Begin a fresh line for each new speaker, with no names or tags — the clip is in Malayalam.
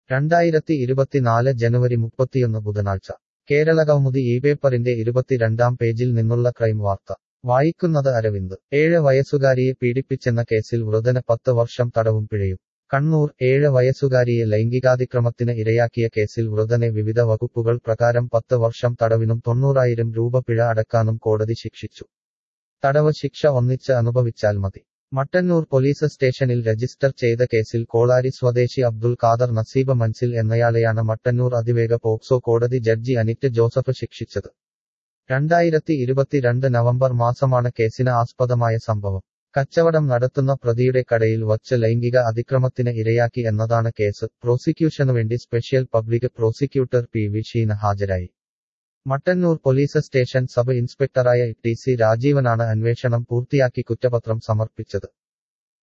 രണ്ടായിരത്തി ഇരുപത്തിനാല് ജനുവരി മുപ്പത്തിയൊന്ന് ബുധനാഴ്ച കേരളകൗമുദി ഈ പേപ്പറിന്റെ ഇരുപത്തിരണ്ടാം പേജിൽ നിന്നുള്ള ക്രൈം വാർത്ത വായിക്കുന്നത് അരവിന്ദ് ഏഴ് വയസ്സുകാരിയെ പീഡിപ്പിച്ചെന്ന കേസിൽ വൃതന് പത്ത് വർഷം തടവും പിഴയും കണ്ണൂർ ഏഴ് വയസ്സുകാരിയെ ലൈംഗികാതിക്രമത്തിന് ഇരയാക്കിയ കേസിൽ വൃതനെ വിവിധ വകുപ്പുകൾ പ്രകാരം പത്ത് വർഷം തടവിനും തൊണ്ണൂറായിരം രൂപ പിഴ അടക്കാനും കോടതി ശിക്ഷിച്ചു തടവ് ശിക്ഷ ഒന്നിച്ച് അനുഭവിച്ചാൽ മതി മട്ടന്നൂർ പോലീസ് സ്റ്റേഷനിൽ രജിസ്റ്റർ ചെയ്ത കേസിൽ കോളാരി സ്വദേശി അബ്ദുൽ ഖാദർ നസീബ മൻസിൽ എന്നയാളെയാണ് മട്ടന്നൂർ അതിവേഗ പോക്സോ കോടതി ജഡ്ജി അനിറ്റ് ജോസഫ് ശിക്ഷിച്ചത് രണ്ടായിരത്തി ഇരുപത്തിരണ്ട് നവംബർ മാസമാണ് കേസിന് ആസ്പദമായ സംഭവം കച്ചവടം നടത്തുന്ന പ്രതിയുടെ കടയിൽ വച്ച് ലൈംഗിക അതിക്രമത്തിന് ഇരയാക്കി എന്നതാണ് കേസ് പ്രോസിക്യൂഷനുവേണ്ടി special public prosecutor P V Sheena ഹാജരായി മട്ടന്നൂർ പോലീസ് സ്റ്റേഷൻ സബ് ഇൻസ്പെക്ടറായ ടി സി രാജീവനാണ് അന്വേഷണം പൂർത്തിയാക്കി കുറ്റപത്രം സമർപ്പിച്ചത്